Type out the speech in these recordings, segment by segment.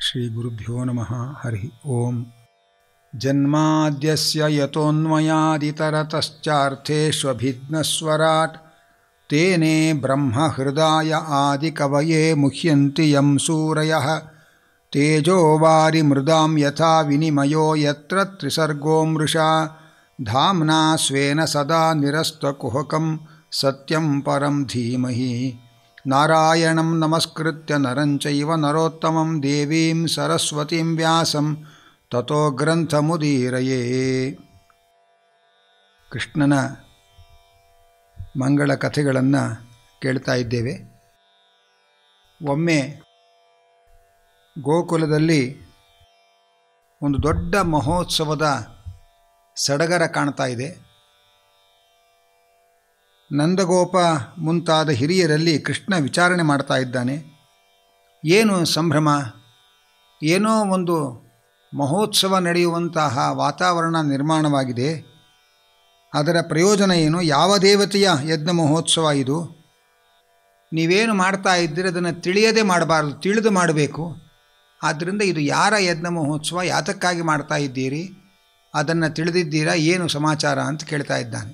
श्रीगुरुभ्यो नमः हरिः ओम् जन्माद्यस्य यतोऽन्वयादितरतश्चार्थेष्वभिघ्नस्वराट् तेने ब्रह्महृदाय आदिकवये मुह्यन्ति यं सूरयः तेजोवारिमृदां यथा विनिमयो यत्र त्रिसर्गो मृषा धाम्ना स्वेन सदा निरस्तकुहकं सत्यं परं धीमहि नारायणं नमस्कृत्य नरं चैव नरोत्तमं देवीं सरस्वतीं व्यासं ತಥೋ ಗ್ರಂಥಮುದೀರಯೇ ಕೃಷ್ಣನ ಮಂಗಳ ಕಥೆಗಳನ್ನು ಕೇಳ್ತಾ ಇದ್ದೇವೆ ಒಮ್ಮೆ ಗೋಕುಲದಲ್ಲಿ ಒಂದು ದೊಡ್ಡ ಮಹೋತ್ಸವದ ಸಡಗರ ಕಾಣ್ತಾ ಇದೆ ನಂದಗೋಪ ಮುಂತಾದ ಹಿರಿಯರಲ್ಲಿ ಕೃಷ್ಣ ವಿಚಾರಣೆ ಮಾಡ್ತಾ ಇದ್ದಾನೆ ಏನು ಸಂಭ್ರಮ ಏನೋ ಒಂದು ಮಹೋತ್ಸವ ನಡೆಯುವಂತಹ ವಾತಾವರಣ ನಿರ್ಮಾಣವಾಗಿದೆ ಅದರ ಪ್ರಯೋಜನ ಏನು ಯಾವ ದೇವತೆಯ ಯಜ್ಞ ಮಹೋತ್ಸವ ಇದು ನೀವೇನು ಮಾಡ್ತಾ ಇದ್ದೀರಿ ಅದನ್ನು ತಿಳಿಯದೆ ಮಾಡಬಾರ್ದು ತಿಳಿದು ಮಾಡಬೇಕು ಆದ್ದರಿಂದ ಇದು ಯಾರ ಯಜ್ಞ ಮಹೋತ್ಸವ ಯಾತಕ್ಕಾಗಿ ಮಾಡ್ತಾ ಇದ್ದೀರಿ ಅದನ್ನು ತಿಳಿದಿದ್ದೀರಾ ಏನು ಸಮಾಚಾರ ಅಂತ ಕೇಳ್ತಾ ಇದ್ದಾನೆ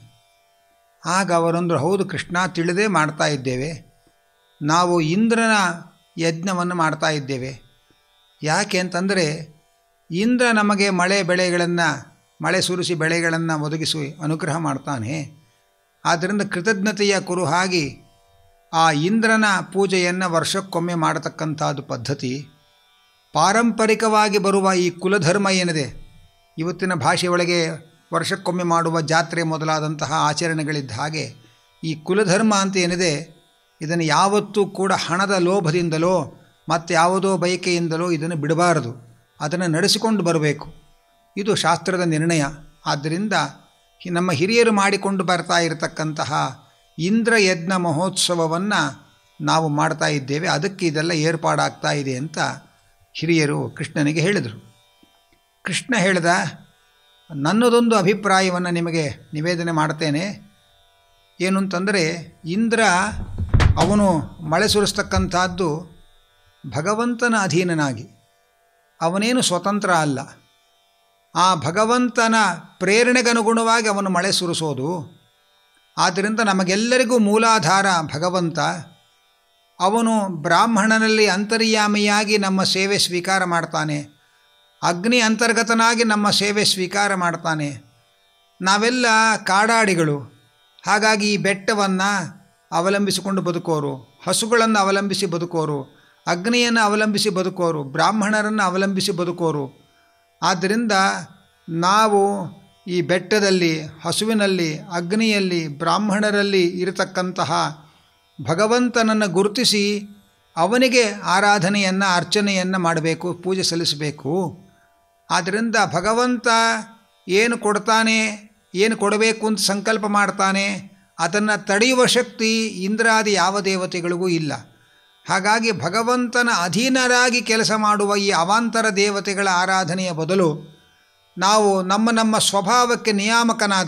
ಆಗ ಅವರೊಂದು ಹೌದು ಕೃಷ್ಣ ತಿಳಿದೇ ಮಾಡ್ತಾ ಇದ್ದೇವೆ ನಾವು ಇಂದ್ರನ ಯಜ್ಞವನ್ನು ಮಾಡ್ತಾ ಇದ್ದೇವೆ ಯಾಕೆ ಅಂತಂದರೆ ಇಂದ್ರ ನಮಗೆ ಮಳೆ ಬೆಳೆಗಳನ್ನು ಮಳೆ ಸುರಿಸಿ ಬೆಳೆಗಳನ್ನು ಒದಗಿಸಿ ಅನುಗ್ರಹ ಮಾಡ್ತಾನೆ ಆದ್ದರಿಂದ ಕೃತಜ್ಞತೆಯ ಕುರುಹಾಗಿ ಆ ಇಂದ್ರನ ಪೂಜೆಯನ್ನು ವರ್ಷಕ್ಕೊಮ್ಮೆ ಮಾಡತಕ್ಕಂಥದ್ದು ಪದ್ಧತಿ ಪಾರಂಪರಿಕವಾಗಿ ಬರುವ ಈ ಕುಲಧರ್ಮ ಏನಿದೆ ಇವತ್ತಿನ ಭಾಷೆಯೊಳಗೆ ವರ್ಷಕ್ಕೊಮ್ಮೆ ಮಾಡುವ ಜಾತ್ರೆ ಮೊದಲಾದಂತಹ ಆಚರಣೆಗಳಿದ್ದ ಹಾಗೆ ಈ ಕುಲಧರ್ಮ ಅಂತ ಏನಿದೆ ಇದನ್ನು ಯಾವತ್ತೂ ಕೂಡ ಹಣದ ಲೋಭದಿಂದಲೋ ಮತ್ತು ಯಾವುದೋ ಬಯಕೆಯಿಂದಲೋ ಇದನ್ನು ಬಿಡಬಾರದು ಅದನ್ನು ನಡೆಸಿಕೊಂಡು ಬರಬೇಕು ಇದು ಶಾಸ್ತ್ರದ ನಿರ್ಣಯ ಆದ್ದರಿಂದ ನಮ್ಮ ಹಿರಿಯರು ಮಾಡಿಕೊಂಡು ಬರ್ತಾ ಇರತಕ್ಕಂತಹ ಇಂದ್ರ ಯಜ್ಞ ಮಹೋತ್ಸವವನ್ನು ನಾವು ಮಾಡ್ತಾ ಇದ್ದೇವೆ ಅದಕ್ಕೆ ಇದೆಲ್ಲ ಏರ್ಪಾಡಾಗ್ತಾ ಇದೆ ಅಂತ ಹಿರಿಯರು ಕೃಷ್ಣನಿಗೆ ಹೇಳಿದರು ಕೃಷ್ಣ ಹೇಳಿದ ನನ್ನದೊಂದು ಅಭಿಪ್ರಾಯವನ್ನು ನಿಮಗೆ ನಿವೇದನೆ ಮಾಡ್ತೇನೆ ಏನು ಅಂತಂದರೆ ಇಂದ್ರ ಅವನು ಮಳೆ ಸುರಿಸ್ತಕ್ಕಂಥದ್ದು ಭಗವಂತನ ಅಧೀನನಾಗಿ ಅವನೇನು ಸ್ವತಂತ್ರ ಅಲ್ಲ ಆ ಭಗವಂತನ ಪ್ರೇರಣೆಗನುಗುಣವಾಗಿ ಅವನು ಮಳೆ ಸುರಿಸೋದು ಆದ್ದರಿಂದ ನಮಗೆಲ್ಲರಿಗೂ ಮೂಲಾಧಾರ ಭಗವಂತ ಅವನು ಬ್ರಾಹ್ಮಣನಲ್ಲಿ ಅಂತರ್ಯಾಮಿಯಾಗಿ ನಮ್ಮ ಸೇವೆ ಸ್ವೀಕಾರ ಮಾಡ್ತಾನೆ ಅಗ್ನಿ ಅಂತರ್ಗತನಾಗಿ ನಮ್ಮ ಸೇವೆ ಸ್ವೀಕಾರ ಮಾಡ್ತಾನೆ ನಾವೆಲ್ಲ ಕಾಡಾಡಿಗಳು ಹಾಗಾಗಿ ಈ ಬೆಟ್ಟವನ್ನು ಅವಲಂಬಿಸಿಕೊಂಡು ಬದುಕೋರು ಹಸುಗಳನ್ನು ಅವಲಂಬಿಸಿ ಬದುಕೋರು ಅಗ್ನಿಯನ್ನು ಅವಲಂಬಿಸಿ ಬದುಕೋರು ಬ್ರಾಹ್ಮಣರನ್ನು ಅವಲಂಬಿಸಿ ಬದುಕೋರು ಆದ್ದರಿಂದ ನಾವು ಈ ಬೆಟ್ಟದಲ್ಲಿ ಹಸುವಿನಲ್ಲಿ ಅಗ್ನಿಯಲ್ಲಿ ಬ್ರಾಹ್ಮಣರಲ್ಲಿ ಇರತಕ್ಕಂತಹ ಭಗವಂತನನ್ನು ಗುರುತಿಸಿ ಅವನಿಗೆ ಆರಾಧನೆಯನ್ನು ಅರ್ಚನೆಯನ್ನು ಮಾಡಬೇಕು ಪೂಜೆ ಸಲ್ಲಿಸಬೇಕು ಆದ್ದರಿಂದ ಭಗವಂತ ಏನು ಕೊಡ್ತಾನೆ ಏನು ಕೊಡಬೇಕು ಅಂತ ಸಂಕಲ್ಪ ಮಾಡ್ತಾನೆ ಅದನ್ನು ತಡೆಯುವ ಶಕ್ತಿ ಇಂದ್ರಾದಿ ಯಾವ ದೇವತೆಗಳಿಗೂ ಇಲ್ಲ ಹಾಗಾಗಿ ಭಗವಂತನ ಅಧೀನರಾಗಿ ಕೆಲಸ ಮಾಡುವ ಈ ಅವಾಂತರ ದೇವತೆಗಳ ಆರಾಧನೆಯ ಬದಲು ನಾವು ನಮ್ಮ ನಮ್ಮ ಸ್ವಭಾವಕ್ಕೆ ನಿಯಾಮಕನಾದ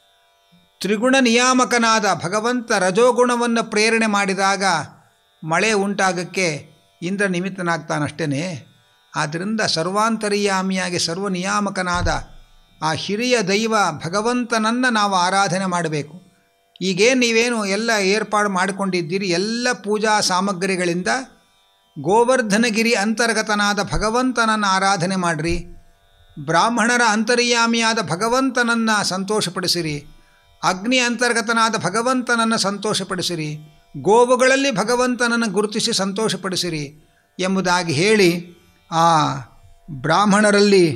ತ್ರಿಗುಣ ನಿಯಾಮಕನಾದ ಭಗವಂತ ರಜೋಗುಣವನ್ನು ಪ್ರೇರಣೆ ಮಾಡಿದಾಗ ಮಳೆ ಉಂಟಾಗಕ್ಕೆ ಇಂದ್ರ ನಿಮಿತ್ತನಾಗ್ತಾನಷ್ಟೇ ಆದ್ದರಿಂದ ಸರ್ವಾಂತರ್ಯಾಮಿಯಾಗಿ ಸರ್ವ ನಿಯಾಮಕನಾದ ಆ ಹಿರಿಯ ದೈವ ಭಗವಂತನನ್ನು ನಾವು ಆರಾಧನೆ ಮಾಡಬೇಕು ಈಗೇನು ನೀವೇನು ಎಲ್ಲ ಏರ್ಪಾಡು ಮಾಡಿಕೊಂಡಿದ್ದೀರಿ ಎಲ್ಲ ಪೂಜಾ ಸಾಮಗ್ರಿಗಳಿಂದ ಗೋವರ್ಧನಗಿರಿ ಅಂತರ್ಗತನಾದ ಭಗವಂತನನ್ನು ಆರಾಧನೆ ಮಾಡಿರಿ ಬ್ರಾಹ್ಮಣರ ಅಂತರ್ಯಾಮಿಯಾದ ಭಗವಂತನನ್ನು ಸಂತೋಷಪಡಿಸಿರಿ ಅಗ್ನಿ ಅಂತರ್ಗತನಾದ ಭಗವಂತನನ್ನು ಸಂತೋಷಪಡಿಸಿರಿ ಗೋವುಗಳಲ್ಲಿ ಭಗವಂತನನ್ನು ಗುರುತಿಸಿ ಸಂತೋಷಪಡಿಸಿರಿ ಎಂಬುದಾಗಿ ಹೇಳಿ ಆ ಬ್ರಾಹ್ಮಣರಲ್ಲಿ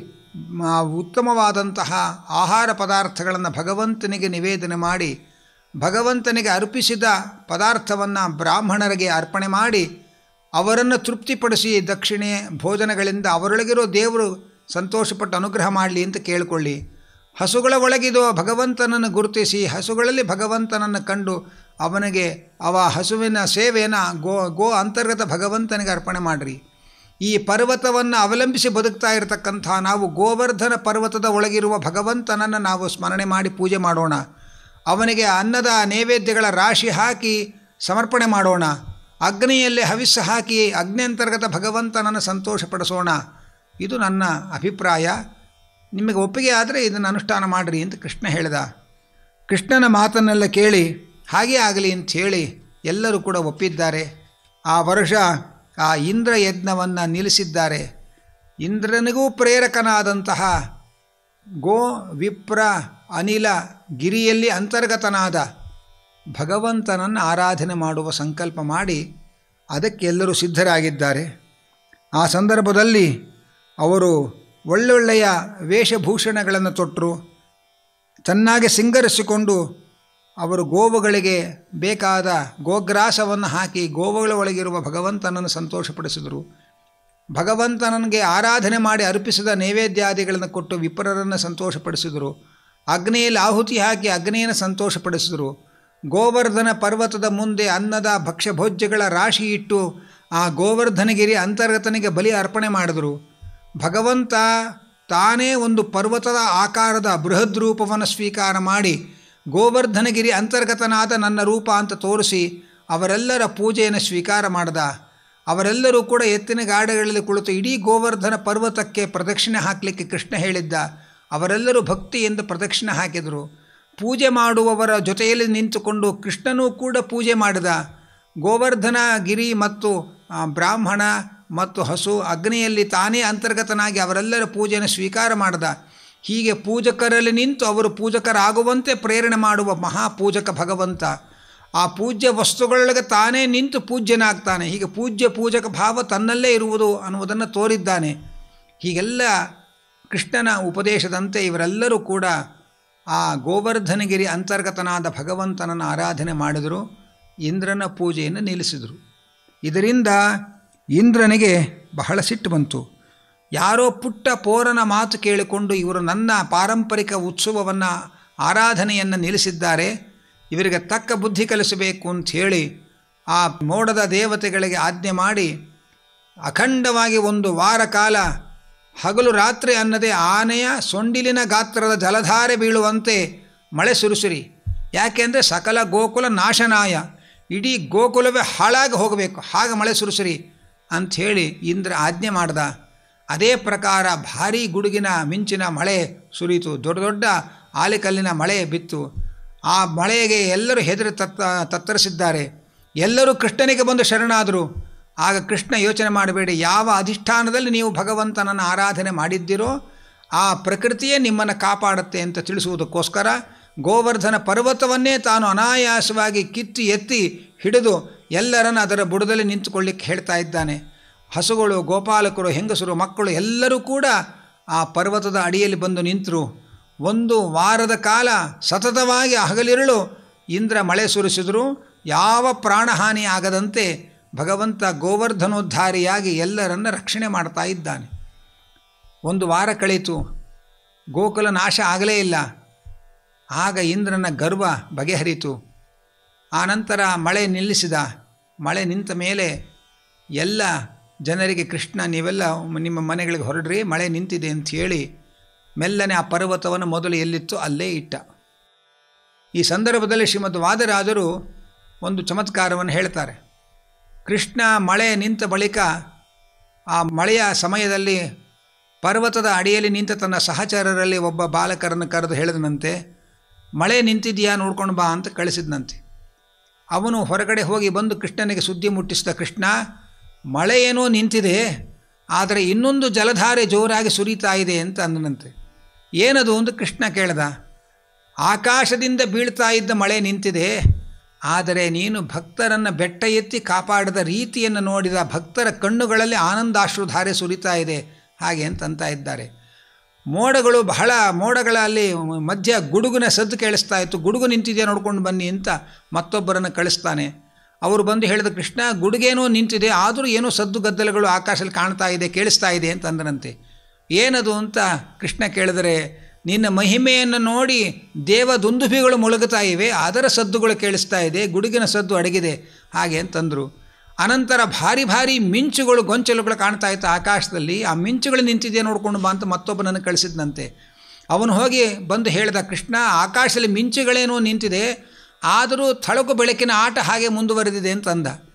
ಉತ್ತಮವಾದಂತಹ ಆಹಾರ ಪದಾರ್ಥಗಳನ್ನು ಭಗವಂತನಿಗೆ ನಿವೇದನೆ ಮಾಡಿ ಭಗವಂತನಿಗೆ ಅರ್ಪಿಸಿದ ಪದಾರ್ಥವನ್ನು ಬ್ರಾಹ್ಮಣರಿಗೆ ಅರ್ಪಣೆ ಮಾಡಿ ಅವರನ್ನು ತೃಪ್ತಿಪಡಿಸಿ ದಕ್ಷಿಣೆ ಭೋಜನಗಳಿಂದ ಅವರೊಳಗಿರೋ ದೇವರು ಸಂತೋಷಪಟ್ಟು ಅನುಗ್ರಹ ಮಾಡಲಿ ಅಂತ ಕೇಳಿಕೊಳ್ಳಿ ಹಸುಗಳ ಒಳಗಿದೋ ಭಗವಂತನನ್ನು ಗುರುತಿಸಿ ಹಸುಗಳಲ್ಲಿ ಭಗವಂತನನ್ನು ಕಂಡು ಅವನಿಗೆ ಅವ ಹಸುವಿನ ಸೇವೆಯನ್ನು ಗೋ ಗೋ ಅಂತರ್ಗತ ಭಗವಂತನಿಗೆ ಅರ್ಪಣೆ ಮಾಡಿರಿ ಈ ಪರ್ವತವನ್ನು ಅವಲಂಬಿಸಿ ಬದುಕ್ತಾ ಇರತಕ್ಕಂಥ ನಾವು ಗೋವರ್ಧನ ಪರ್ವತದ ಒಳಗಿರುವ ಭಗವಂತನನ್ನು ನಾವು ಸ್ಮರಣೆ ಮಾಡಿ ಪೂಜೆ ಮಾಡೋಣ ಅವನಿಗೆ ಅನ್ನದ ನೈವೇದ್ಯಗಳ ರಾಶಿ ಹಾಕಿ ಸಮರ್ಪಣೆ ಮಾಡೋಣ ಅಗ್ನಿಯಲ್ಲಿ ಹವಿಸ್ಸು ಹಾಕಿ ಅಗ್ನ್ಯಂತರ್ಗತ ಭಗವಂತನನ್ನು ಸಂತೋಷಪಡಿಸೋಣ ಇದು ನನ್ನ ಅಭಿಪ್ರಾಯ ನಿಮಗೆ ಒಪ್ಪಿಗೆ ಆದರೆ ಇದನ್ನು ಅನುಷ್ಠಾನ ಮಾಡಿರಿ ಅಂತ ಕೃಷ್ಣ ಹೇಳಿದ ಕೃಷ್ಣನ ಮಾತನ್ನೆಲ್ಲ ಕೇಳಿ ಹಾಗೇ ಆಗಲಿ ಅಂತ ಹೇಳಿ ಎಲ್ಲರೂ ಕೂಡ ಒಪ್ಪಿದ್ದಾರೆ ಆ ವರ್ಷ ಆ ಇಂದ್ರ ಯಜ್ಞವನ್ನು ನಿಲ್ಲಿಸಿದ್ದಾರೆ ಇಂದ್ರನಿಗೂ ಪ್ರೇರಕನಾದಂತಹ ಗೋ ವಿಪ್ರ ಅನಿಲ ಗಿರಿಯಲ್ಲಿ ಅಂತರ್ಗತನಾದ ಭಗವಂತನನ್ನು ಆರಾಧನೆ ಮಾಡುವ ಸಂಕಲ್ಪ ಮಾಡಿ ಅದಕ್ಕೆ ಎಲ್ಲರೂ ಸಿದ್ಧರಾಗಿದ್ದಾರೆ ಆ ಸಂದರ್ಭದಲ್ಲಿ ಅವರು ಒಳ್ಳೊಳ್ಳೆಯ ವೇಷಭೂಷಣಗಳನ್ನು ತೊಟ್ಟರು ಚೆನ್ನಾಗಿ ಸಿಂಗರಿಸಿಕೊಂಡು ಅವರು ಗೋವುಗಳಿಗೆ ಬೇಕಾದ ಗೋಗ್ರಾಸವನ್ನು ಹಾಕಿ ಗೋವುಗಳ ಒಳಗಿರುವ ಭಗವಂತನನ್ನು ಸಂತೋಷಪಡಿಸಿದರು ಭಗವಂತನಿಗೆ ಆರಾಧನೆ ಮಾಡಿ ಅರ್ಪಿಸಿದ ನೈವೇದ್ಯಾದಿಗಳನ್ನು ಕೊಟ್ಟು ವಿಪ್ರರನ್ನು ಸಂತೋಷಪಡಿಸಿದರು ಅಗ್ನಿಯಲ್ಲಿ ಆಹುತಿ ಹಾಕಿ ಅಗ್ನಿಯನ್ನು ಸಂತೋಷಪಡಿಸಿದರು ಗೋವರ್ಧನ ಪರ್ವತದ ಮುಂದೆ ಅನ್ನದ ಭಕ್ಷ್ಯಭೋಜ್ಯಗಳ ರಾಶಿ ಇಟ್ಟು ಆ ಗೋವರ್ಧನಗಿರಿ ಅಂತರ್ಗತನಿಗೆ ಬಲಿ ಅರ್ಪಣೆ ಮಾಡಿದರು ಭಗವಂತ ತಾನೇ ಒಂದು ಪರ್ವತದ ಆಕಾರದ ಬೃಹದ್ ರೂಪವನ್ನು ಸ್ವೀಕಾರ ಮಾಡಿ ಗೋವರ್ಧನಗಿರಿ ಅಂತರ್ಗತನಾದ ನನ್ನ ರೂಪ ಅಂತ ತೋರಿಸಿ ಅವರೆಲ್ಲರ ಪೂಜೆಯನ್ನು ಸ್ವೀಕಾರ ಮಾಡಿದ ಅವರೆಲ್ಲರೂ ಕೂಡ ಎತ್ತಿನ ಗಾಡಿಗಳಲ್ಲಿ ಕುಳಿತು ಇಡೀ ಗೋವರ್ಧನ ಪರ್ವತಕ್ಕೆ ಪ್ರದಕ್ಷಿಣೆ ಹಾಕಲಿಕ್ಕೆ ಕೃಷ್ಣ ಹೇಳಿದ್ದ ಅವರೆಲ್ಲರೂ ಭಕ್ತಿಯಿಂದ ಪ್ರದಕ್ಷಿಣೆ ಹಾಕಿದರು ಪೂಜೆ ಮಾಡುವವರ ಜೊತೆಯಲ್ಲಿ ನಿಂತುಕೊಂಡು ಕೃಷ್ಣನೂ ಕೂಡ ಪೂಜೆ ಮಾಡಿದ ಗೋವರ್ಧನ ಗಿರಿ ಮತ್ತು ಆ, ಬ್ರಾಹ್ಮಣ ಮತ್ತು ಹಸು ಅಗ್ನಿಯಲ್ಲಿ ತಾನೇ ಅಂತರ್ಗತನಾಗಿ ಅವರೆಲ್ಲರ ಪೂಜೆಯನ್ನು ಸ್ವೀಕಾರ ಮಾಡಿದ ಹೀಗೆ ಪೂಜಕರಲ್ಲಿ ನಿಂತು ಅವರು ಪೂಜಕರಾಗುವಂತೆ ಪ್ರೇರಣೆ ಮಾಡುವ ಮಹಾಪೂಜಕ ಭಗವಂತ ಆ ಪೂಜ್ಯ ವಸ್ತುಗಳೊಳಗೆ ತಾನೇ ನಿಂತು ಪೂಜ್ಯನಾಗ್ತಾನೆ ಹೀಗೆ ಪೂಜ್ಯ ಪೂಜಕ ಭಾವ ತನ್ನಲ್ಲೇ ಇರುವುದು ಅನ್ನುವುದನ್ನು ತೋರಿದ್ದಾನೆ ಹೀಗೆಲ್ಲ ಕೃಷ್ಣನ ಉಪದೇಶದಂತೆ ಇವರೆಲ್ಲರೂ ಕೂಡ ಆ ಗೋವರ್ಧನಗಿರಿ ಅಂತರ್ಗತನಾದ ಭಗವಂತನನ್ನು ಆರಾಧನೆ ಮಾಡಿದರು ಇಂದ್ರನ ಪೂಜೆಯನ್ನು ನಿಲ್ಲಿಸಿದರು ಇದರಿಂದ ಇಂದ್ರನಿಗೆ ಬಹಳ ಸಿಟ್ಟು ಬಂತು ಯಾರೋ ಪುಟ್ಟ ಪೋರನ ಮಾತು ಕೇಳಿಕೊಂಡು ಇವರು ನನ್ನ ಪಾರಂಪರಿಕ ಉತ್ಸವವನ್ನು ಆರಾಧನೆಯನ್ನು ನಿಲ್ಲಿಸಿದ್ದಾರೆ ಇವರಿಗೆ ತಕ್ಕ ಬುದ್ಧಿ ಕಲಿಸಬೇಕು ಅಂತ ಹೇಳಿ ಆ ಮೋಡದ ದೇವತೆಗಳಿಗೆ ಆಜ್ಞೆ ಮಾಡಿ ಅಖಂಡವಾಗಿ ಒಂದು ವಾರ ಕಾಲ ಹಗಲು ರಾತ್ರಿ ಅನ್ನದೇ ಆನೆಯ ಸೊಂಡಿಲಿನ ಗಾತ್ರದ ಜಲಧಾರೆ ಬೀಳುವಂತೆ ಮಳೆ ಸುರಿಸಿರಿ ಯಾಕೆಂದರೆ ಸಕಲ ಗೋಕುಲ ನಾಶನಾಯ ಇಡೀ ಗೋಕುಲವೇ ಹಾಳಾಗಿ ಹೋಗಬೇಕು ಹಾಗೆ ಮಳೆ ಸುರಿಸಿರಿ ಅಂಥೇಳಿ ಇಂದ್ರ ಆಜ್ಞೆ ಮಾಡ್ದ ಅದೇ ಪ್ರಕಾರ ಭಾರೀ ಗುಡುಗಿನ ಮಿಂಚಿನ ಮಳೆ ಸುರಿಯಿತು ದೊಡ್ಡ ದೊಡ್ಡ ಆಲಿಕಲ್ಲಿನ ಮಳೆ ಬಿತ್ತು ಆ ಮಳೆಗೆ ಎಲ್ಲರೂ ಹೆದರಿ ತತ್ತ ತತ್ತರಿಸಿದ್ದಾರೆ ಎಲ್ಲರೂ ಕೃಷ್ಣನಿಗೆ ಬಂದು ಶರಣಾದರು ಆಗ ಕೃಷ್ಣ ಯೋಚನೆ ಮಾಡಬೇಡಿ ಯಾವ ಅಧಿಷ್ಠಾನದಲ್ಲಿ ನೀವು ಭಗವಂತನನ್ನು ಆರಾಧನೆ ಮಾಡಿದ್ದೀರೋ ಆ ಪ್ರಕೃತಿಯೇ ನಿಮ್ಮನ್ನು ಕಾಪಾಡುತ್ತೆ ಅಂತ ತಿಳಿಸುವುದಕ್ಕೋಸ್ಕರ ಗೋವರ್ಧನ ಪರ್ವತವನ್ನೇ ತಾನು ಅನಾಯಾಸವಾಗಿ ಕಿತ್ತಿ ಎತ್ತಿ ಹಿಡಿದು ಎಲ್ಲರನ್ನು ಅದರ ಬುಡದಲ್ಲಿ ನಿಂತುಕೊಳ್ಳಿಕ್ಕೆ ಹೇಳ್ತಾ ಇದ್ದಾನೆ ಹಸುಗಳು ಗೋಪಾಲಕರು ಹೆಂಗಸರು ಮಕ್ಕಳು ಎಲ್ಲರೂ ಕೂಡ ಆ ಪರ್ವತದ ಅಡಿಯಲ್ಲಿ ಬಂದು ನಿಂತರು ಒಂದು ವಾರದ ಕಾಲ ಸತತವಾಗಿ ಹಗಲಿರುಳು ಇಂದ್ರ ಮಳೆ ಸುರಿಸಿದರೂ ಯಾವ ಪ್ರಾಣಹಾನಿ ಆಗದಂತೆ ಭಗವಂತ ಗೋವರ್ಧನೋದ್ಧಾರಿಯಾಗಿ ಎಲ್ಲರನ್ನ ರಕ್ಷಣೆ ಮಾಡ್ತಾ ಇದ್ದಾನೆ ಒಂದು ವಾರ ಕಳೀತು ಗೋಕುಲ ನಾಶ ಆಗಲೇ ಇಲ್ಲ ಆಗ ಇಂದ್ರನ ಗರ್ವ ಬಗೆಹರಿತು ಆನಂತರ ಮಳೆ ನಿಲ್ಲಿಸಿದ ಮಳೆ ನಿಂತ ಮೇಲೆ ಎಲ್ಲ ಜನರಿಗೆ ಕೃಷ್ಣ ನೀವೆಲ್ಲ ನಿಮ್ಮ ಮನೆಗಳಿಗೆ ಹೊರಡ್ರಿ ಮಳೆ ನಿಂತಿದೆ ಅಂತ ಹೇಳಿ ಮೆಲ್ಲನೆ ಆ ಪರ್ವತವನ್ನು ಮೊದಲು ಎಲ್ಲಿತ್ತು ಅಲ್ಲೇ ಇಟ್ಟ ಈ ಸಂದರ್ಭದಲ್ಲಿ ಶ್ರೀಮದ್ ವಾದರಾಜರು ಒಂದು ಚಮತ್ಕಾರವನ್ನು ಹೇಳ್ತಾರೆ ಕೃಷ್ಣ ಮಳೆ ನಿಂತ ಬಳಿಕ ಆ ಮಳೆಯ ಸಮಯದಲ್ಲಿ ಪರ್ವತದ ಅಡಿಯಲ್ಲಿ ನಿಂತ ತನ್ನ ಸಹಚರರಲ್ಲಿ ಒಬ್ಬ ಬಾಲಕರನ್ನು ಕರೆದು ಹೇಳಿದನಂತೆ ಮಳೆ ನಿಂತಿದೆಯಾ ನೋಡ್ಕೊಂಡು ಬಾ ಅಂತ ಕಳಿಸಿದ್ನಂತೆ ಅವನು ಹೊರಗಡೆ ಹೋಗಿ ಬಂದು ಕೃಷ್ಣನಿಗೆ ಸುದ್ದಿ ಮುಟ್ಟಿಸಿದ ಕೃಷ್ಣ ಮಳೆ ಏನೋ ನಿಂತಿದೆ ಆದರೆ ಇನ್ನೊಂದು ಜಲಧಾರೆ ಜೋರಾಗಿ ಸುರಿತಾ ಇದೆ ಅಂತ ಅಂದನಂತೆ ಏನದು ಅಂತ ಕೃಷ್ಣ ಕೇಳ್ದ ಆಕಾಶದಿಂದ ಬೀಳ್ತಾ ಇದ್ದ ಮಳೆ ನಿಂತಿದೆ ಆದರೆ ನೀನು ಭಕ್ತರನ್ನು ಬೆಟ್ಟ ಎತ್ತಿ ಕಾಪಾಡಿದ ರೀತಿಯನ್ನು ನೋಡಿದ ಭಕ್ತರ ಕಣ್ಣುಗಳಲ್ಲಿ ಆನಂದಾಶ್ರುಧಾರೆ ಸುರಿತಾ ಇದೆ ಹಾಗೆ ಅಂತಂತ ಇದ್ದಾರೆ ಮೋಡಗಳು ಬಹಳ ಮೋಡಗಳಲ್ಲಿ ಮಧ್ಯ ಗುಡುಗಿನ ಸದ್ದು ಕೇಳಿಸ್ತಾ ಇತ್ತು ಗುಡುಗು ನಿಂತಿದೆ ನೋಡ್ಕೊಂಡು ಬನ್ನಿ ಅಂತ ಮತ್ತೊಬ್ಬರನ್ನು ಕಳಿಸ್ತಾನೆ ಅವರು ಬಂದು ಹೇಳಿದ ಕೃಷ್ಣ ಗುಡುಗೇನೋ ನಿಂತಿದೆ ಆದರೂ ಏನೋ ಸದ್ದು ಗದ್ದಲಗಳು ಆಕಾಶದಲ್ಲಿ ಕಾಣ್ತಾ ಇದೆ ಕೇಳಿಸ್ತಾ ಇದೆ ಅಂತ ಅಂದನಂತೆ ಏನದು ಅಂತ ಕೃಷ್ಣ ಕೇಳಿದರೆ ನಿನ್ನ ಮಹಿಮೆಯನ್ನು ನೋಡಿ ದೇವ ದುಂದುಭಿಗಳು ಮುಳುಗುತ್ತಾ ಇವೆ ಅದರ ಸದ್ದುಗಳು ಕೇಳಿಸ್ತಾ ಇದೆ ಗುಡುಗಿನ ಸದ್ದು ಅಡಗಿದೆ ಹಾಗೆ ಅಂತಂದರು ಅನಂತರ ಭಾರಿ ಭಾರಿ ಮಿಂಚುಗಳು ಗೊಂಚಲುಗಳು ಕಾಣ್ತಾ ಇತ್ತು ಆಕಾಶದಲ್ಲಿ ಆ ಮಿಂಚುಗಳು ನಿಂತಿದೆ ನೋಡ್ಕೊಂಡು ಬಾ ಅಂತ ಮತ್ತೊಬ್ಬನನ್ನು ಕಳಿಸಿದ್ನಂತೆ ಅವನು ಹೋಗಿ ಬಂದು ಹೇಳಿದ ಕೃಷ್ಣ ಆಕಾಶದಲ್ಲಿ ಮಿಂಚುಗಳೇನೋ ನಿಂತಿದೆ ಆದರೂ ಥಳಕು ಬೆಳಕಿನ ಆಟ ಹಾಗೆ ಮುಂದುವರೆದಿದೆ ಅಂತಂದ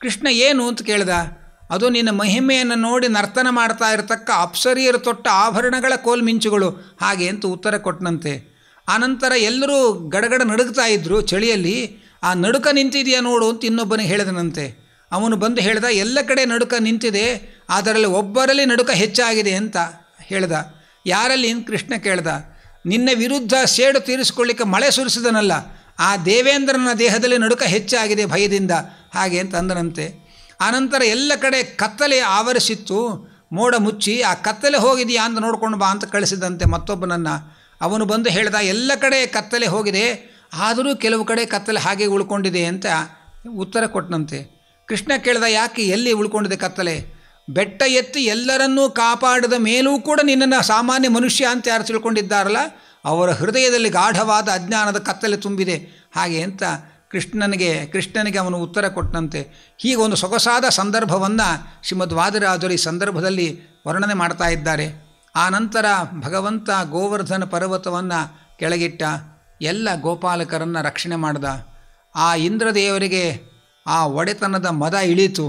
ಕೃಷ್ಣ ಏನು ಅಂತ ಕೇಳ್ದ ಅದು ನಿನ್ನ ಮಹಿಮೆಯನ್ನು ನೋಡಿ ನರ್ತನ ಮಾಡ್ತಾ ಇರತಕ್ಕ ಅಪ್ಸರಿಯರು ತೊಟ್ಟ ಆಭರಣಗಳ ಕೋಲ್ಮಿಂಚುಗಳು ಹಾಗೆ ಅಂತ ಉತ್ತರ ಕೊಟ್ಟನಂತೆ ಆನಂತರ ಎಲ್ಲರೂ ಗಡಗಡ ನಡುಗ್ತಾ ಇದ್ದರು ಚಳಿಯಲ್ಲಿ ಆ ನಡುಕ ನಿಂತಿದೆಯಾ ನೋಡು ಅಂತ ಇನ್ನೊಬ್ಬನಿಗೆ ಹೇಳಿದನಂತೆ ಅವನು ಬಂದು ಹೇಳ್ದ ಎಲ್ಲ ಕಡೆ ನಡುಕ ನಿಂತಿದೆ ಅದರಲ್ಲಿ ಒಬ್ಬರಲ್ಲಿ ನಡುಕ ಹೆಚ್ಚಾಗಿದೆ ಅಂತ ಹೇಳ್ದ ಯಾರಲ್ಲಿ ಅಂತ ಕೃಷ್ಣ ಕೇಳ್ದ ನಿನ್ನ ವಿರುದ್ಧ ಸೇಡು ತೀರಿಸ್ಕೊಳ್ಳಿಕ್ಕೆ ಮಳೆ ಸುರಿಸಿದನಲ್ಲ ಆ ದೇವೇಂದ್ರನ ದೇಹದಲ್ಲಿ ನಡುಕ ಹೆಚ್ಚಾಗಿದೆ ಭಯದಿಂದ ಹಾಗೆ ಅಂತ ಅಂದನಂತೆ ಆನಂತರ ಎಲ್ಲ ಕಡೆ ಕತ್ತಲೆ ಆವರಿಸಿತ್ತು ಮೋಡ ಮುಚ್ಚಿ ಆ ಕತ್ತಲೆ ಹೋಗಿದೆಯಾ ಅಂತ ನೋಡ್ಕೊಂಡು ಬಾ ಅಂತ ಕಳಿಸಿದಂತೆ ಮತ್ತೊಬ್ಬನನ್ನು ಅವನು ಬಂದು ಹೇಳ್ದ ಎಲ್ಲ ಕಡೆ ಕತ್ತಲೆ ಹೋಗಿದೆ ಆದರೂ ಕೆಲವು ಕಡೆ ಕತ್ತಲೆ ಹಾಗೆ ಉಳ್ಕೊಂಡಿದೆ ಅಂತ ಉತ್ತರ ಕೊಟ್ಟನಂತೆ ಕೃಷ್ಣ ಕೇಳ್ದ ಯಾಕೆ ಎಲ್ಲಿ ಉಳ್ಕೊಂಡಿದೆ ಕತ್ತಲೆ ಬೆಟ್ಟ ಎತ್ತಿ ಎಲ್ಲರನ್ನೂ ಕಾಪಾಡಿದ ಮೇಲೂ ಕೂಡ ನಿನ್ನನ್ನು ಸಾಮಾನ್ಯ ಮನುಷ್ಯ ಅಂತ ಯಾರು ತಿಳ್ಕೊಂಡಿದ್ದಾರಲ್ಲ ಅವರ ಹೃದಯದಲ್ಲಿ ಗಾಢವಾದ ಅಜ್ಞಾನದ ಕತ್ತಲೆ ತುಂಬಿದೆ ಹಾಗೆ ಅಂತ ಕೃಷ್ಣನಿಗೆ ಕೃಷ್ಣನಿಗೆ ಅವನು ಉತ್ತರ ಕೊಟ್ಟನಂತೆ ಹೀಗೆ ಒಂದು ಸೊಗಸಾದ ಸಂದರ್ಭವನ್ನು ಶ್ರೀಮದ್ ವಾದಿರಾಜರು ಈ ಸಂದರ್ಭದಲ್ಲಿ ವರ್ಣನೆ ಮಾಡ್ತಾ ಇದ್ದಾರೆ ಆ ನಂತರ ಭಗವಂತ ಗೋವರ್ಧನ ಪರ್ವತವನ್ನು ಕೆಳಗಿಟ್ಟ ಎಲ್ಲ ಗೋಪಾಲಕರನ್ನು ರಕ್ಷಣೆ ಮಾಡ್ದ ಆ ಇಂದ್ರದೇವರಿಗೆ ಆ ಒಡೆತನದ ಮದ ಇಳೀತು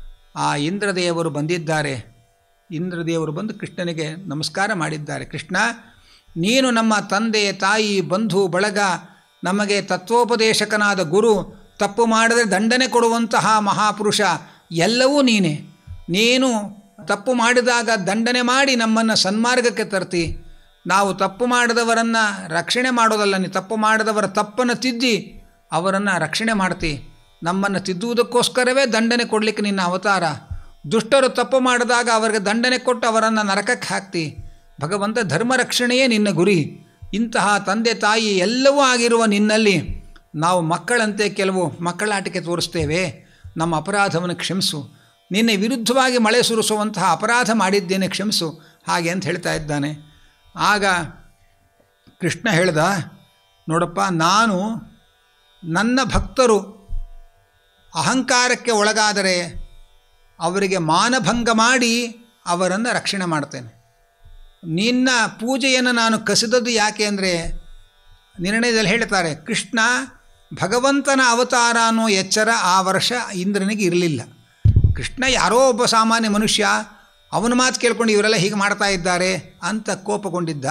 ಆ ಇಂದ್ರದೇವರು ಬಂದಿದ್ದಾರೆ ಇಂದ್ರದೇವರು ಬಂದು ಕೃಷ್ಣನಿಗೆ ನಮಸ್ಕಾರ ಮಾಡಿದ್ದಾರೆ ಕೃಷ್ಣ ನೀನು ನಮ್ಮ ತಂದೆ ತಾಯಿ ಬಂಧು ಬಳಗ ನಮಗೆ ತತ್ವೋಪದೇಶಕನಾದ ಗುರು ತಪ್ಪು ಮಾಡಿದರೆ ದಂಡನೆ ಕೊಡುವಂತಹ ಮಹಾಪುರುಷ ಎಲ್ಲವೂ ನೀನೇ ನೀನು ತಪ್ಪು ಮಾಡಿದಾಗ ದಂಡನೆ ಮಾಡಿ ನಮ್ಮನ್ನು ಸನ್ಮಾರ್ಗಕ್ಕೆ ತರ್ತಿ ನಾವು ತಪ್ಪು ಮಾಡಿದವರನ್ನು ರಕ್ಷಣೆ ಮಾಡೋದಲ್ಲ ನೀ ತಪ್ಪು ಮಾಡಿದವರ ತಪ್ಪನ್ನು ತಿದ್ದಿ ಅವರನ್ನು ರಕ್ಷಣೆ ಮಾಡ್ತಿ ನಮ್ಮನ್ನು ತಿದ್ದುವುದಕ್ಕೋಸ್ಕರವೇ ದಂಡನೆ ಕೊಡಲಿಕ್ಕೆ ನಿನ್ನ ಅವತಾರ ದುಷ್ಟರು ತಪ್ಪು ಮಾಡಿದಾಗ ಅವರಿಗೆ ದಂಡನೆ ಕೊಟ್ಟು ಅವರನ್ನು ನರಕಕ್ಕೆ ಹಾಕ್ತಿ ಭಗವಂತ ಧರ್ಮ ರಕ್ಷಣೆಯೇ ನಿನ್ನ ಗುರಿ ಇಂತಹ ತಂದೆ ತಾಯಿ ಎಲ್ಲವೂ ಆಗಿರುವ ನಿನ್ನಲ್ಲಿ ನಾವು ಮಕ್ಕಳಂತೆ ಕೆಲವು ಮಕ್ಕಳಾಟಿಕೆ ತೋರಿಸ್ತೇವೆ ನಮ್ಮ ಅಪರಾಧವನ್ನು ಕ್ಷಮಿಸು ನಿನ್ನೆ ವಿರುದ್ಧವಾಗಿ ಮಳೆ ಸುರಿಸುವಂತಹ ಅಪರಾಧ ಮಾಡಿದ್ದೇನೆ ಕ್ಷಮಿಸು ಹಾಗೆ ಅಂತ ಹೇಳ್ತಾ ಇದ್ದಾನೆ ಆಗ ಕೃಷ್ಣ ಹೇಳ್ದ ನೋಡಪ್ಪ ನಾನು ನನ್ನ ಭಕ್ತರು ಅಹಂಕಾರಕ್ಕೆ ಒಳಗಾದರೆ ಅವರಿಗೆ ಮಾನಭಂಗ ಮಾಡಿ ಅವರನ್ನು ರಕ್ಷಣೆ ಮಾಡ್ತೇನೆ ನಿನ್ನ ಪೂಜೆಯನ್ನು ನಾನು ಕಸಿದದ್ದು ಯಾಕೆ ಅಂದರೆ ನಿರ್ಣಯದಲ್ಲಿ ಹೇಳ್ತಾರೆ ಕೃಷ್ಣ ಭಗವಂತನ ಅವತಾರ ಅನ್ನೋ ಎಚ್ಚರ ಆ ವರ್ಷ ಇಂದ್ರನಿಗೆ ಇರಲಿಲ್ಲ ಕೃಷ್ಣ ಯಾರೋ ಒಬ್ಬ ಸಾಮಾನ್ಯ ಮನುಷ್ಯ ಅವನ ಮಾತು ಕೇಳ್ಕೊಂಡು ಇವರೆಲ್ಲ ಹೀಗೆ ಮಾಡ್ತಾ ಇದ್ದಾರೆ ಅಂತ ಕೋಪಗೊಂಡಿದ್ದ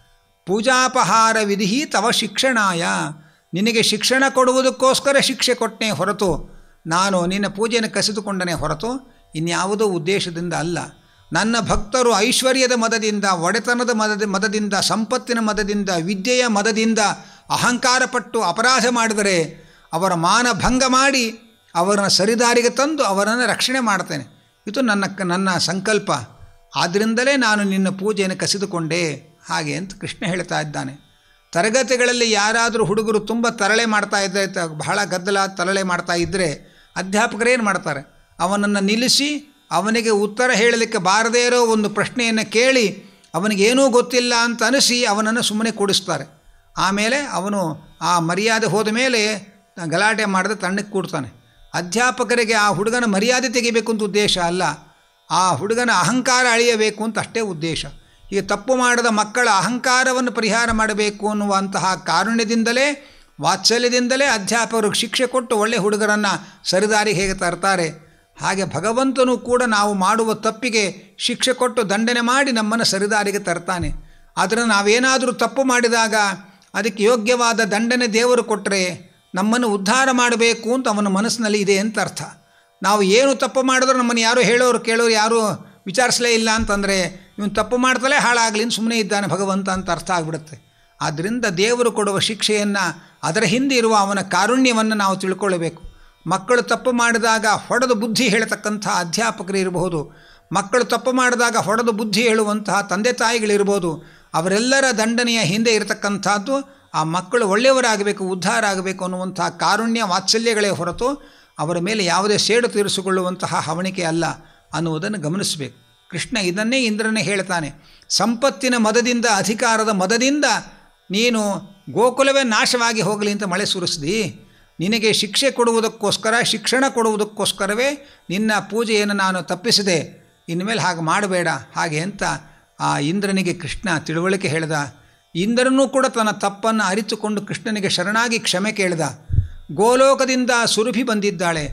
ಪೂಜಾಪಹಾರ ವಿಧಿ ತವ ಶಿಕ್ಷಣಾಯ ನಿನಗೆ ಶಿಕ್ಷಣ ಕೊಡುವುದಕ್ಕೋಸ್ಕರ ಶಿಕ್ಷೆ ಕೊಟ್ಟನೆ ಹೊರತು ನಾನು ನಿನ್ನ ಪೂಜೆಯನ್ನು ಕಸಿದುಕೊಂಡನೆ ಹೊರತು ಇನ್ಯಾವುದೋ ಉದ್ದೇಶದಿಂದ ಅಲ್ಲ ನನ್ನ ಭಕ್ತರು ಐಶ್ವರ್ಯದ ಮದದಿಂದ ಒಡೆತನದ ಮದದ ಮದದಿಂದ ಸಂಪತ್ತಿನ ಮದದಿಂದ ವಿದ್ಯೆಯ ಮದದಿಂದ ಅಹಂಕಾರಪಟ್ಟು ಅಪರಾಧ ಮಾಡಿದರೆ ಅವರ ಮಾನ ಭಂಗ ಮಾಡಿ ಅವರನ್ನು ಸರಿದಾರಿಗೆ ತಂದು ಅವರನ್ನು ರಕ್ಷಣೆ ಮಾಡ್ತೇನೆ ಇದು ನನ್ನ ನನ್ನ ಸಂಕಲ್ಪ ಆದ್ದರಿಂದಲೇ ನಾನು ನಿನ್ನ ಪೂಜೆಯನ್ನು ಕಸಿದುಕೊಂಡೆ ಹಾಗೆ ಅಂತ ಕೃಷ್ಣ ಹೇಳ್ತಾ ಇದ್ದಾನೆ ತರಗತಿಗಳಲ್ಲಿ ಯಾರಾದರೂ ಹುಡುಗರು ತುಂಬ ತರಳೆ ಮಾಡ್ತಾ ಇದ್ದರೆ ಬಹಳ ಗದ್ದಲ ತರಳೆ ಮಾಡ್ತಾ ಇದ್ದರೆ ಅಧ್ಯಾಪಕರೇನು ಮಾಡ್ತಾರೆ ಅವನನ್ನು ನಿಲ್ಲಿಸಿ ಅವನಿಗೆ ಉತ್ತರ ಹೇಳಲಿಕ್ಕೆ ಬಾರದೇ ಇರೋ ಒಂದು ಪ್ರಶ್ನೆಯನ್ನು ಕೇಳಿ ಅವನಿಗೇನೂ ಗೊತ್ತಿಲ್ಲ ಅಂತ ಅನಿಸಿ ಅವನನ್ನು ಸುಮ್ಮನೆ ಕೂಡಿಸ್ತಾರೆ ಆಮೇಲೆ ಅವನು ಆ ಮರ್ಯಾದೆ ಹೋದ ಮೇಲೆ ಗಲಾಟೆ ಮಾಡದೆ ತಣ್ಣಕ್ಕೆ ಕೂಡ್ತಾನೆ ಅಧ್ಯಾಪಕರಿಗೆ ಆ ಹುಡುಗನ ಮರ್ಯಾದೆ ತೆಗಿಬೇಕು ಅಂತ ಉದ್ದೇಶ ಅಲ್ಲ ಆ ಹುಡುಗನ ಅಹಂಕಾರ ಅಳಿಯಬೇಕು ಅಂತ ಅಷ್ಟೇ ಉದ್ದೇಶ ಈಗ ತಪ್ಪು ಮಾಡದ ಮಕ್ಕಳ ಅಹಂಕಾರವನ್ನು ಪರಿಹಾರ ಮಾಡಬೇಕು ಅನ್ನುವಂತಹ ಕಾರುಣ್ಯದಿಂದಲೇ ವಾತ್ಸಲ್ಯದಿಂದಲೇ ಅಧ್ಯಾಪಕರು ಶಿಕ್ಷೆ ಕೊಟ್ಟು ಒಳ್ಳೆ ಹುಡುಗರನ್ನು ಸರಿದಾರಿಗೆ ಹೇಗೆ ತರ್ತಾರೆ ಹಾಗೆ ಭಗವಂತನು ಕೂಡ ನಾವು ಮಾಡುವ ತಪ್ಪಿಗೆ ಶಿಕ್ಷೆ ಕೊಟ್ಟು ದಂಡನೆ ಮಾಡಿ ನಮ್ಮನ್ನು ಸರಿದಾರಿಗೆ ತರ್ತಾನೆ ಆದರೆ ನಾವೇನಾದರೂ ತಪ್ಪು ಮಾಡಿದಾಗ ಅದಕ್ಕೆ ಯೋಗ್ಯವಾದ ದಂಡನೆ ದೇವರು ಕೊಟ್ಟರೆ ನಮ್ಮನ್ನು ಉದ್ಧಾರ ಮಾಡಬೇಕು ಅಂತ ಅವನ ಮನಸ್ಸಿನಲ್ಲಿ ಇದೆ ಅಂತ ಅರ್ಥ ನಾವು ಏನು ತಪ್ಪು ಮಾಡಿದ್ರು ನಮ್ಮನ್ನು ಯಾರು ಹೇಳೋರು ಕೇಳೋರು ಯಾರೂ ವಿಚಾರಿಸಲೇ ಇಲ್ಲ ಅಂತಂದರೆ ಇವನು ತಪ್ಪು ಮಾಡ್ತಲೇ ಹಾಳಾಗಲಿ ಸುಮ್ಮನೆ ಇದ್ದಾನೆ ಭಗವಂತ ಅಂತ ಅರ್ಥ ಆಗಿಬಿಡುತ್ತೆ ಆದ್ದರಿಂದ ದೇವರು ಕೊಡುವ ಶಿಕ್ಷೆಯನ್ನು ಅದರ ಹಿಂದೆ ಇರುವ ಅವನ ಕಾರುಣ್ಯವನ್ನು ನಾವು ತಿಳ್ಕೊಳ್ಬೇಕು ಮಕ್ಕಳು ತಪ್ಪು ಮಾಡಿದಾಗ ಹೊಡೆದು ಬುದ್ಧಿ ಹೇಳತಕ್ಕಂಥ ಅಧ್ಯಾಪಕರು ಇರಬಹುದು ಮಕ್ಕಳು ತಪ್ಪು ಮಾಡಿದಾಗ ಹೊಡೆದು ಬುದ್ಧಿ ಹೇಳುವಂತಹ ತಂದೆ ತಾಯಿಗಳಿರ್ಬೋದು ಅವರೆಲ್ಲರ ದಂಡನೆಯ ಹಿಂದೆ ಇರತಕ್ಕಂಥದ್ದು ಆ ಮಕ್ಕಳು ಒಳ್ಳೆಯವರಾಗಬೇಕು ಉದ್ಧಾರ ಆಗಬೇಕು ಅನ್ನುವಂತಹ ಕಾರುಣ್ಯ ವಾತ್ಸಲ್ಯಗಳೇ ಹೊರತು ಅವರ ಮೇಲೆ ಯಾವುದೇ ಸೇಡು ತೀರಿಸಿಕೊಳ್ಳುವಂತಹ ಹವಣಿಕೆ ಅಲ್ಲ ಅನ್ನುವುದನ್ನು ಗಮನಿಸಬೇಕು ಕೃಷ್ಣ ಇದನ್ನೇ ಇಂದ್ರನೇ ಹೇಳ್ತಾನೆ ಸಂಪತ್ತಿನ ಮದದಿಂದ ಅಧಿಕಾರದ ಮದದಿಂದ ನೀನು ಗೋಕುಲವೇ ನಾಶವಾಗಿ ಹೋಗಲಿ ಅಂತ ಮಳೆ ಸುರಿಸ್ದಿ ನಿನಗೆ ಶಿಕ್ಷೆ ಕೊಡುವುದಕ್ಕೋಸ್ಕರ ಶಿಕ್ಷಣ ಕೊಡುವುದಕ್ಕೋಸ್ಕರವೇ ನಿನ್ನ ಪೂಜೆಯನ್ನು ನಾನು ತಪ್ಪಿಸಿದೆ ಇನ್ಮೇಲೆ ಹಾಗೆ ಮಾಡಬೇಡ ಹಾಗೆ ಅಂತ ಆ ಇಂದ್ರನಿಗೆ ಕೃಷ್ಣ ತಿಳುವಳಿಕೆ ಹೇಳ್ದ ಇಂದ್ರನೂ ಕೂಡ ತನ್ನ ತಪ್ಪನ್ನು ಅರಿತುಕೊಂಡು ಕೃಷ್ಣನಿಗೆ ಶರಣಾಗಿ ಕ್ಷಮೆ ಕೇಳ್ದ ಗೋಲೋಕದಿಂದ ಸುರಭಿ ಬಂದಿದ್ದಾಳೆ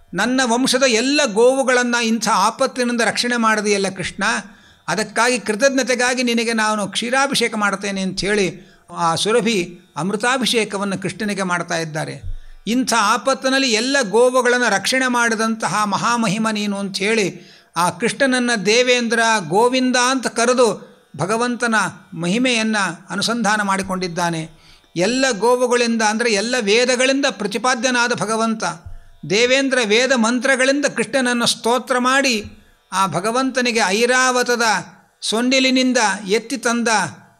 ನನ್ನ ವಂಶದ ಎಲ್ಲ ಗೋವುಗಳನ್ನು ಇಂಥ ಆಪತ್ತಿನಿಂದ ರಕ್ಷಣೆ ಮಾಡಿದೆಯಲ್ಲ ಕೃಷ್ಣ ಅದಕ್ಕಾಗಿ ಕೃತಜ್ಞತೆಗಾಗಿ ನಿನಗೆ ನಾನು ಕ್ಷೀರಾಭಿಷೇಕ ಮಾಡ್ತೇನೆ ಅಂಥೇಳಿ ಆ ಸುರಭಿ ಅಮೃತಾಭಿಷೇಕವನ್ನು ಕೃಷ್ಣನಿಗೆ ಮಾಡ್ತಾ ಇದ್ದಾರೆ ಇಂಥ ಆಪತ್ತಿನಲ್ಲಿ ಎಲ್ಲ ಗೋವುಗಳನ್ನು ರಕ್ಷಣೆ ಮಾಡಿದಂತಹ ಮಹಾಮಹಿಮ ನೀನು ಅಂಥೇಳಿ ಆ ಕೃಷ್ಣನನ್ನು ದೇವೇಂದ್ರ ಗೋವಿಂದ ಅಂತ ಕರೆದು ಭಗವಂತನ ಮಹಿಮೆಯನ್ನು ಅನುಸಂಧಾನ ಮಾಡಿಕೊಂಡಿದ್ದಾನೆ ಎಲ್ಲ ಗೋವುಗಳಿಂದ ಅಂದರೆ ಎಲ್ಲ ವೇದಗಳಿಂದ ಪ್ರತಿಪಾದ್ಯನಾದ ಭಗವಂತ ದೇವೇಂದ್ರ ವೇದ ಮಂತ್ರಗಳಿಂದ ಕೃಷ್ಣನನ್ನು ಸ್ತೋತ್ರ ಮಾಡಿ ಆ ಭಗವಂತನಿಗೆ ಐರಾವತದ ಸೊಂಡಿಲಿನಿಂದ ಎತ್ತಿ ತಂದ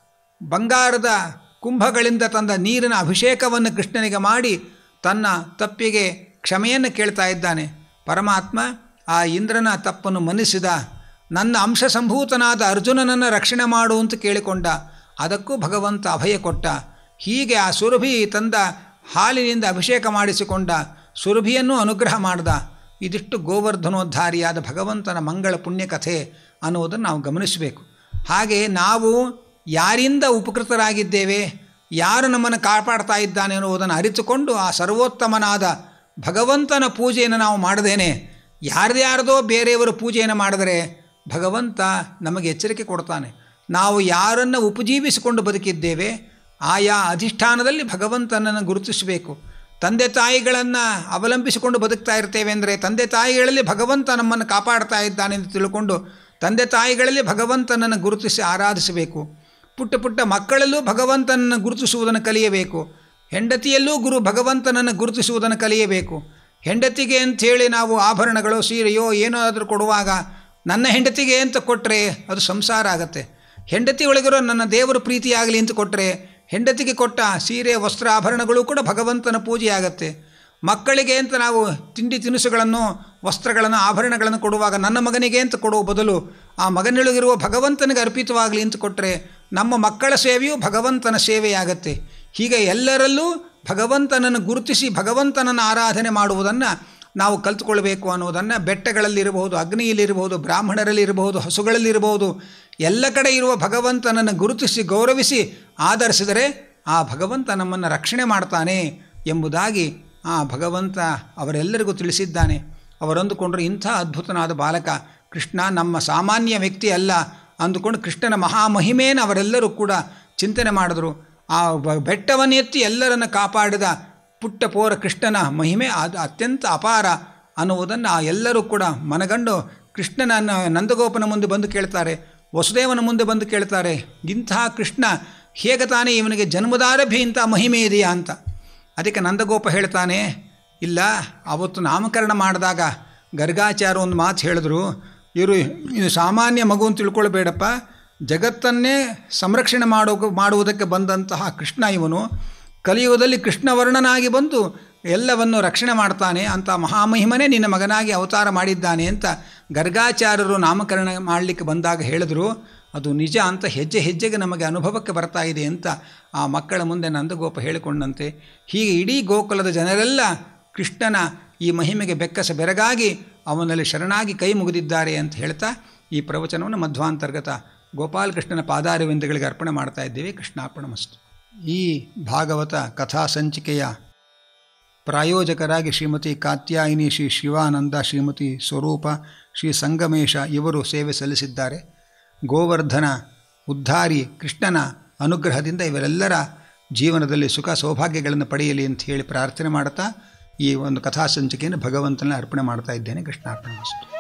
ಬಂಗಾರದ ಕುಂಭಗಳಿಂದ ತಂದ ನೀರಿನ ಅಭಿಷೇಕವನ್ನು ಕೃಷ್ಣನಿಗೆ ಮಾಡಿ ತನ್ನ ತಪ್ಪಿಗೆ ಕ್ಷಮೆಯನ್ನು ಕೇಳ್ತಾ ಇದ್ದಾನೆ ಪರಮಾತ್ಮ ಆ ಇಂದ್ರನ ತಪ್ಪನ್ನು ಮನ್ನಿಸಿದ ನನ್ನ ಅಂಶ ಸಂಭೂತನಾದ ಅರ್ಜುನನನ್ನು ರಕ್ಷಣೆ ಮಾಡು ಅಂತ ಕೇಳಿಕೊಂಡ ಅದಕ್ಕೂ ಭಗವಂತ ಅಭಯ ಕೊಟ್ಟ ಹೀಗೆ ಆ ಸುರಭಿ ತಂದ ಹಾಲಿನಿಂದ ಅಭಿಷೇಕ ಮಾಡಿಸಿಕೊಂಡ ಸುರಭಿಯನ್ನು ಅನುಗ್ರಹ ಮಾಡ್ದ ಇದಿಷ್ಟು ಗೋವರ್ಧನೋದ್ಧಾರಿಯಾದ ಭಗವಂತನ ಮಂಗಳ ಪುಣ್ಯಕಥೆ ಅನ್ನುವುದನ್ನು ನಾವು ಗಮನಿಸಬೇಕು ಹಾಗೆ ನಾವು ಯಾರಿಂದ ಉಪಕೃತರಾಗಿದ್ದೇವೆ ಯಾರು ನಮ್ಮನ್ನು ಕಾಪಾಡ್ತಾ ಇದ್ದಾನೆ ಅನ್ನುವುದನ್ನು ಅರಿತುಕೊಂಡು ಆ ಸರ್ವೋತ್ತಮನಾದ ಭಗವಂತನ ಪೂಜೆಯನ್ನು ನಾವು ಮಾಡದೇನೆ ಯಾರ್ದ್ಯಾರ್ದೋ ಬೇರೆಯವರು ಪೂಜೆಯನ್ನು ಮಾಡಿದರೆ ಭಗವಂತ ನಮಗೆ ಎಚ್ಚರಿಕೆ ಕೊಡ್ತಾನೆ ನಾವು ಯಾರನ್ನು ಉಪಜೀವಿಸಿಕೊಂಡು ಬದುಕಿದ್ದೇವೆ ಆಯಾ ಅಧಿಷ್ಠಾನದಲ್ಲಿ ಭಗವಂತನನ್ನು ಗುರುತಿಸಬೇಕು ತಂದೆ ತಾಯಿಗಳನ್ನು ಅವಲಂಬಿಸಿಕೊಂಡು ಬದುಕ್ತಾ ಇರ್ತೇವೆ ಅಂದರೆ ತಂದೆ ತಾಯಿಗಳಲ್ಲಿ ಭಗವಂತ ನಮ್ಮನ್ನು ಕಾಪಾಡ್ತಾ ಇದ್ದಾನೆ ಎಂದು ತಿಳ್ಕೊಂಡು ತಂದೆ ತಾಯಿಗಳಲ್ಲಿ ಭಗವಂತನನ್ನು ಗುರುತಿಸಿ ಆರಾಧಿಸಬೇಕು ಪುಟ್ಟ ಪುಟ್ಟ ಮಕ್ಕಳಲ್ಲೂ ಭಗವಂತನನ್ನು ಗುರುತಿಸುವುದನ್ನು ಕಲಿಯಬೇಕು ಹೆಂಡತಿಯಲ್ಲೂ ಗುರು ಭಗವಂತನನ್ನು ಗುರುತಿಸುವುದನ್ನು ಕಲಿಯಬೇಕು ಹೆಂಡತಿಗೆ ಅಂಥೇಳಿ ನಾವು ಆಭರಣಗಳು ಸೀರೆಯೋ ಏನೋ ಆದರೂ ಕೊಡುವಾಗ ನನ್ನ ಹೆಂಡತಿಗೆ ಅಂತ ಕೊಟ್ಟರೆ ಅದು ಸಂಸಾರ ಆಗತ್ತೆ ಹೆಂಡತಿ ಒಳಗಿರೋ ನನ್ನ ದೇವರ ಪ್ರೀತಿಯಾಗಲಿ ಅಂತ ಕೊಟ್ಟರೆ ಹೆಂಡತಿಗೆ ಕೊಟ್ಟ ಸೀರೆ ವಸ್ತ್ರ ಆಭರಣಗಳು ಕೂಡ ಭಗವಂತನ ಪೂಜೆ ಆಗತ್ತೆ ಮಕ್ಕಳಿಗೆ ಅಂತ ನಾವು ತಿಂಡಿ ತಿನಿಸುಗಳನ್ನು ವಸ್ತ್ರಗಳನ್ನು ಆಭರಣಗಳನ್ನು ಕೊಡುವಾಗ ನನ್ನ ಮಗನಿಗೆ ಅಂತ ಕೊಡುವ ಬದಲು ಆ ಮಗನೊಳಗಿರುವ ಭಗವಂತನಿಗೆ ಅರ್ಪಿತವಾಗಲಿ ಅಂತ ಕೊಟ್ಟರೆ ನಮ್ಮ ಮಕ್ಕಳ ಸೇವೆಯು ಭಗವಂತನ ಸೇವೆಯಾಗತ್ತೆ ಹೀಗೆ ಎಲ್ಲರಲ್ಲೂ ಭಗವಂತನನ್ನು ಗುರುತಿಸಿ ಭಗವಂತನನ್ನು ಆರಾಧನೆ ಮಾಡುವುದನ್ನು ನಾವು ಕಲ್ತುಕೊಳ್ಬೇಕು ಅನ್ನೋದನ್ನು ಬೆಟ್ಟಗಳಲ್ಲಿರಬಹುದು ಅಗ್ನಿಯಲ್ಲಿರಬಹುದು ಬ್ರಾಹ್ಮಣರಲ್ಲಿರಬಹುದು ಹಸುಗಳಲ್ಲಿರಬಹುದು ಎಲ್ಲ ಕಡೆ ಇರುವ ಭಗವಂತನನ್ನು ಗುರುತಿಸಿ ಗೌರವಿಸಿ ಆಧರಿಸಿದರೆ ಆ ಭಗವಂತ ನಮ್ಮನ್ನು ರಕ್ಷಣೆ ಮಾಡ್ತಾನೆ ಎಂಬುದಾಗಿ ಆ ಭಗವಂತ ಅವರೆಲ್ಲರಿಗೂ ತಿಳಿಸಿದ್ದಾನೆ ಅವರಂದುಕೊಂಡರು ಇಂಥ ಅದ್ಭುತನಾದ ಬಾಲಕ ಕೃಷ್ಣ ನಮ್ಮ ಸಾಮಾನ್ಯ ವ್ಯಕ್ತಿ ಅಲ್ಲ ಅಂದುಕೊಂಡು ಕೃಷ್ಣನ ಮಹಾಮಹಿಮೆಯನ್ನು ಅವರೆಲ್ಲರೂ ಕೂಡ ಚಿಂತನೆ ಮಾಡಿದ್ರು ಆ ಬೆಟ್ಟವನ್ನು ಎತ್ತಿ ಎಲ್ಲರನ್ನು ಕಾಪಾಡಿದ ಪುಟ್ಟ ಪೋರ ಕೃಷ್ಣನ ಮಹಿಮೆ ಅದು ಅತ್ಯಂತ ಅಪಾರ ಅನ್ನುವುದನ್ನು ಆ ಎಲ್ಲರೂ ಕೂಡ ಮನಗಂಡು ಕೃಷ್ಣನ ನಂದಗೋಪನ ಮುಂದೆ ಬಂದು ಕೇಳ್ತಾರೆ ವಸುದೇವನ ಮುಂದೆ ಬಂದು ಕೇಳ್ತಾರೆ ಇಂತಹ ಕೃಷ್ಣ ಹೇಗೆ ತಾನೇ ಇವನಿಗೆ ಜನ್ಮದಾರಭ್ಯ ಇಂಥ ಮಹಿಮೆ ಇದೆಯಾ ಅಂತ ಅದಕ್ಕೆ ನಂದಗೋಪ ಹೇಳ್ತಾನೆ ಇಲ್ಲ ಅವತ್ತು ನಾಮಕರಣ ಮಾಡಿದಾಗ ಗರ್ಗಾಚಾರ ಒಂದು ಮಾತು ಹೇಳಿದ್ರು ಇವರು ಇದು ಸಾಮಾನ್ಯ ಮಗು ಅಂತ ತಿಳ್ಕೊಳ್ಬೇಡಪ್ಪ ಜಗತ್ತನ್ನೇ ಸಂರಕ್ಷಣೆ ಮಾಡೋ ಮಾಡುವುದಕ್ಕೆ ಬಂದಂತಹ ಕೃಷ್ಣ ಇವನು ಕಲಿಯುಗದಲ್ಲಿ ಕೃಷ್ಣವರ್ಣನಾಗಿ ಬಂದು ಎಲ್ಲವನ್ನು ರಕ್ಷಣೆ ಮಾಡ್ತಾನೆ ಅಂತ ಮಹಾಮಹಿಮನೇ ನಿನ್ನ ಮಗನಾಗಿ ಅವತಾರ ಮಾಡಿದ್ದಾನೆ ಅಂತ ಗರ್ಗಾಚಾರ್ಯರು ನಾಮಕರಣ ಮಾಡಲಿಕ್ಕೆ ಬಂದಾಗ ಹೇಳಿದ್ರು ಅದು ನಿಜ ಅಂತ ಹೆಜ್ಜೆ ಹೆಜ್ಜೆಗೆ ನಮಗೆ ಅನುಭವಕ್ಕೆ ಬರ್ತಾ ಇದೆ ಅಂತ ಆ ಮಕ್ಕಳ ಮುಂದೆ ನಂದಗೋಪ ಹೇಳಿಕೊಂಡಂತೆ ಹೀಗೆ ಇಡೀ ಗೋಕುಲದ ಜನರೆಲ್ಲ ಕೃಷ್ಣನ ಈ ಮಹಿಮೆಗೆ ಬೆಕ್ಕಸ ಬೆರಗಾಗಿ ಅವನಲ್ಲಿ ಶರಣಾಗಿ ಕೈ ಮುಗಿದಿದ್ದಾರೆ ಅಂತ ಹೇಳ್ತಾ ಈ ಪ್ರವಚನವನ್ನು ಮಧ್ವಾಂತರ್ಗತ ಗೋಪಾಲಕೃಷ್ಣನ ಪಾದಾರವಿಂದಗಳಿಗೆ ಅರ್ಪಣೆ ಮಾಡ್ತಾ ಇದ್ದೇವೆ ಕೃಷ್ಣಾರ್ಪಣಮಸ್ತು ಈ ಭಾಗವತ ಕಥಾ ಸಂಚಿಕೆಯ ಪ್ರಾಯೋಜಕರಾಗಿ ಶ್ರೀಮತಿ ಕಾತ್ಯಾಯಿನಿ ಶ್ರೀ ಶಿವಾನಂದ ಶ್ರೀಮತಿ ಸ್ವರೂಪ ಶ್ರೀ ಸಂಗಮೇಶ ಇವರು ಸೇವೆ ಸಲ್ಲಿಸಿದ್ದಾರೆ ಗೋವರ್ಧನ ಉದ್ಧಾರಿ ಕೃಷ್ಣನ ಅನುಗ್ರಹದಿಂದ ಇವರೆಲ್ಲರ ಜೀವನದಲ್ಲಿ ಸುಖ ಸೌಭಾಗ್ಯಗಳನ್ನು ಪಡೆಯಲಿ ಅಂತ ಹೇಳಿ ಪ್ರಾರ್ಥನೆ ಮಾಡುತ್ತಾ ಈ ಒಂದು ಕಥಾ ಸಂಚಿಕೆಯನ್ನು ಭಗವಂತನ ಅರ್ಪಣೆ ಮಾಡ್ತಾ ಇದ್ದೇನೆ ಕೃಷ್ಣಾರ್ಪಣೆ